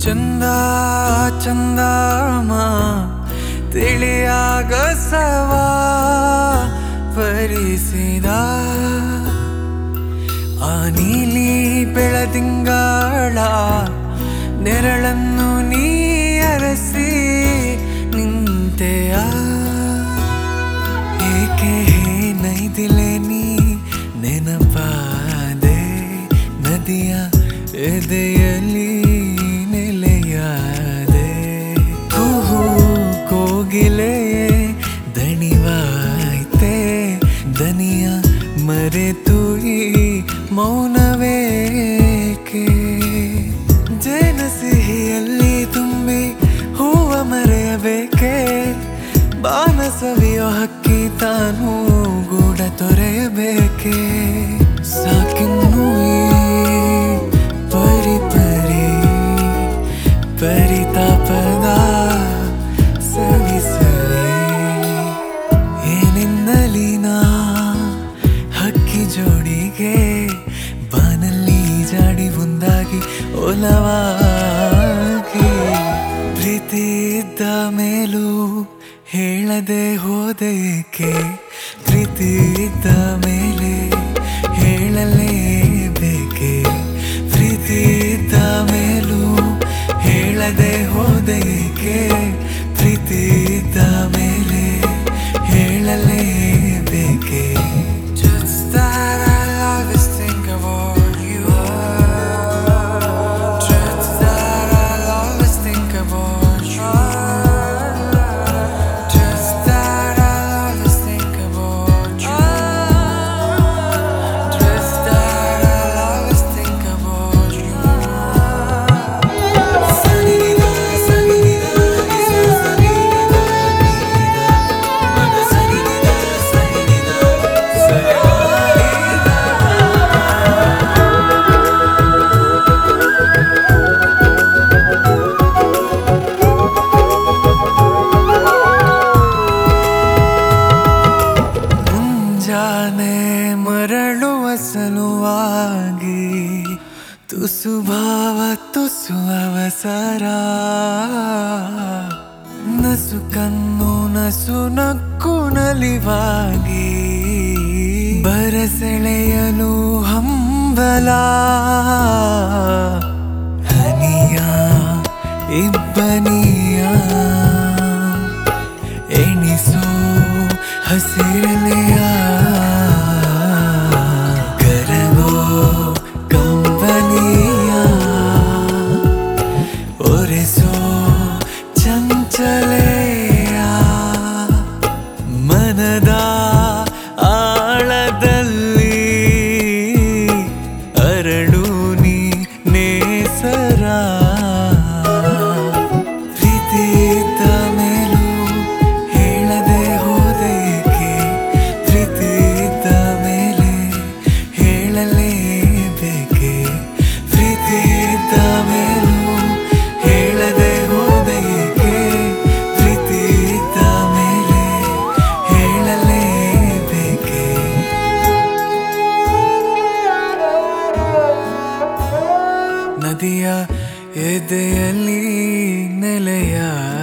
ಚಂದ ಚಂದಮ ತಿಳಿಯಾಗಸವ ಪರಿಸಿದ ಆ ನೀಲಿ ಬೆಳದಿಂಗಳ ನೆರಳನ್ನು ನೀ ಅರಸಿ ನಿಂತೆಯ ಏಕೆ ನೈದಿಲೆ ನೀ ನೆನಪಾದೆ ನದಿಯ ಎದೆಯಲ್ಲಿ ನೆಲೆಯಾದೆ ಕೂಹು ಕೋಗಿಲೆ ದಣಿವಾಯ್ತೆ ದನಿಯ ಮರೆತು ಈ ಮೌನವೇಕೆ ಜೇನ ಸಿಹಿಯಲ್ಲಿ ತುಂಬಿ ಹೂವ ಮರೆಯಬೇಕೆ ಬಾನ ಸವಿಯೋ ಹಕ್ಕಿ ತಾನು ಗೂಡ ತೊರೆಯಬೇಕೆ ಸಾಕಿನ್ನು ಈ ಪರಿ ಪರಿ ಪರಿತಾಪದ ಸವಿಸಲಿ ಏನೆನ್ನಲಿ ನಾ ಹಕ್ಕಿ ಜೋಡಿಗೆ ಬಾನಲ್ಲಿ ಜಾಡಿ ಒಂದಾಗಿ ಒಲವಾಗಿ ಪ್ರೀತಿ ಇದ್ದ ಮೇಲೂ ಹೇಳದೆ ಹೋದೇಕೆ ಪ್ರೀತಿ ಇದ್ದ ಮೇಲೆ ಹೇಳಲೇಬೇಕೆ ಪ್ರೀತಿ ಇದ್ದ ಮೇಲೂ ಹೇಳದೆ ಹೋದೇಕೆ ಪ್ರೀತಿ ಇದ್ದ ಮೇಲೆ ಹೇಳಲೇಬೇಕೆ Just that I always think about you Just that I'll always think about you Just that I'll always think about you Just that I'll always think about you Sanida, sanida, isa sanida, nida Mana sanida, sanida, sanida ಮುಂಜಾನೆ ಮರಳುವ ಸಲುವಾಗಿ ತುಸು ಭಾವ ತುಸು ಅವಸರ ನಸು ಕಣ್ಣು ನಸು ನಕ್ಕು ನಲಿವಾಗಿ ಬರಸೆಳೆಯಲು ಹಂಬಲ ಹನಿಯ ಇಬ್ಬನಿಯ ಎಣಿಸೋ ಹಸಿರಲೆಯ ಕರಗೋ ಕಂಬನಿಯ ಒರೆಸೋ ಚಂಚಲೆಯ ಮನದ ಆಳದಲ್ಲಿ ಅರಳು ನೀ ನೇಸರ ಪ್ರೀತಿ ಇದ್ದ ಮೇಲೂ ಹೇಳದೆ ಹೋದೇಕೆ ಪ್ರೀತಿ ಇದ್ದ ಮೇಲೆ ಹೇಳಲೇಬೇಕೆ ಪ್ರೀತಿ ಇದ್ದ ಮೇಲೂ ಹೇಳದೆ ಹೋದೇಕೆ ಪ್ರೀತಿ ಇದ್ದ ಮೇಲೆ ಹೇಳಲೇಬೇಕೆ ನದಿಯ ಎದೆಯಲ್ಲಿ ನೆಲೆಯ